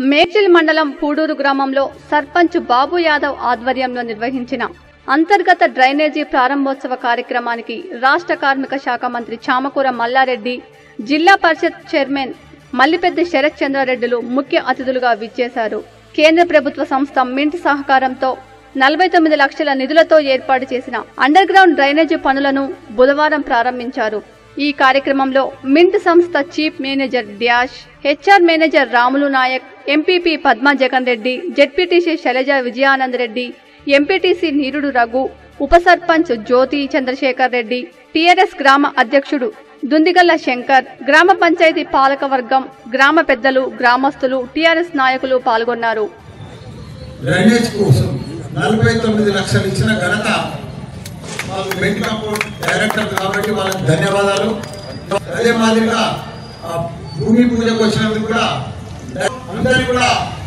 మేడ్చల్ మండలం పూడూరు గ్రామంలో సర్పంచ్ బాబు యాదవ్ ఆధ్వర్యంలో నిర్వహించిన అంతర్గత డ్రైనేజీ ప్రారంభోత్సవ కార్యక్రమానికి రాష్ట్ర కార్మిక శాఖ మంత్రి చామకూర మల్లారెడ్డి జిల్లా పరిషత్ చైర్మన్ మల్లిపెద్ది శరత్ చంద్రారెడ్డిలు ముఖ్య అతిథులుగా విచ్చేశారు కేంద్ర ప్రభుత్వ సంస్థ మింట్ సహకారంతో నలభై తొమ్మిది లక్షల నిధులతో ఏర్పాటు చేసిన అండర్ గ్రౌండ్ డ్రైనేజీ పనులను బుధవారం ప్రారంభించారు ఈ కార్యక్రమంలో మింట్ సంస్థ chief manager dash HR manager Ramulu Nayak MPP Padma Jagan Reddy ZPTC Shailaja Vijayanand Reddy MPTC Neerudu Raghu ఉప సర్పంచ్ జ్యోతి చంద్రశేఖర్ రెడ్డి టీఆర్ఎస్ గ్రామ అధ్యక్షుడు దుందిగల్ల శంకర్ గ్రామ పంచాయతీ పాలక వర్గం గ్రామ పెద్దలు గ్రామస్తులు టీఆర్ఎస్ నాయకులు పాల్గొన్నారు డ్రైనేజ్ కోసం నలభై తొమ్మిది లక్షలు ఇచ్చిన ఘనత వాళ్ళు మెంట్ కంపౌండ్ డైరెక్టర్ కాబట్టి వాళ్ళకి ధన్యవాదాలు అదే మాదిరిగా ఆ భూమి పూజకు వచ్చినందుకు కూడా అందరికీ కూడా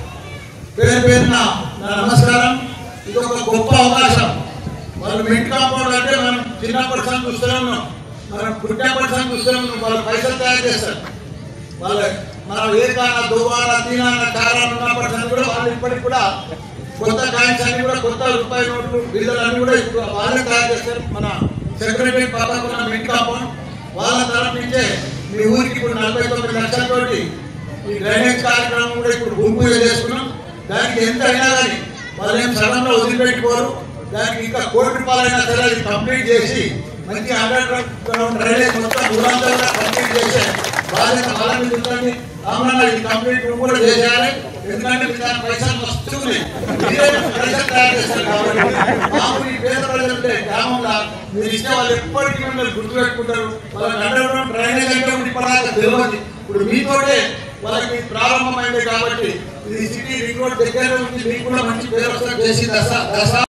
పేరు పేరున నా నమస్కారం ఇది ఒక గొప్ప అవకాశం వాళ్ళు మెంట్ కాంపౌండ్ అంటే మనం చిన్నప్పటి సంగతి చూస్తూనే ఉన్నాం మనం పుట్టినప్పటి సంగతి చూస్తూనే ఉన్నాం వాళ్ళు పైసలు తయారు చేస్తారు వాళ్ళ మనం ఏ కాన దువ్వాడ తీనాన కారాలు ఉన్నప్పటి నుంచి కూడా వాళ్ళు ఇప్పటికి కూడా కొత్త కాయిన్స్ అన్ని కూడా కొత్త రూపాయి నోట్లు బిల్లులు అన్ని కూడా ఇప్పుడు వాళ్ళే తయారు చేస్తారు మన సెక్రటరీ పక్కన మిడ్ కాంపౌండ్ వాళ్ళ తరఫు నుంచే మీ ఊరికి ఇప్పుడు నలభై తొమ్మిది లక్షలతోటి ఈ డ్రైనేజ్ కార్యక్రమం కూడా ఇప్పుడు భూమి పూజ చేసుకున్నాం దానికి ఎంత అయినా కానీ వాళ్ళు ఏం సడన్గా వదిలిపెట్టుకోరు దానికి ఇంకా కోటి రూపాయలైనా సరే అది కంప్లీట్ చేసి మంచి అండర్ గ్రౌండ్ డ్రైనేజ్ మొత్తం ఊరంతా కూడా కంప్లీట్ చేసే బాధ్యత వాళ్ళ మీద ఉంటుంది కామన్ ఇది కంప్లీట్ రూమ్ కూడా చేసేయాలి ఎందుకంటే మీ దాని పైసలు వస్తున్నాయి మీరే పైసలు తయారు చేస్తారు కాబట్టి మామూలు ఈ పేద ప్రజలు ఉంటే గ్రామంలో మీరు ఇచ్చే వాళ్ళు ఎప్పటికీ మిమ్మల్ని గుర్తుపెట్టుకుంటారు వాళ్ళకి అండర్ గ్రౌండ్ డ్రైనేజ్ అంటే కూడా ఇప్పటిదాకా తెలియదు ఇప్పుడు మీతోటే వాళ్ళకి ప్రారంభమైంది కాబట్టి ఇది సిటీ రింగ్ రోడ్ దగ్గర నుంచి మీకు కూడా మంచి పేరు వస్తుంది చేసి దశ దశ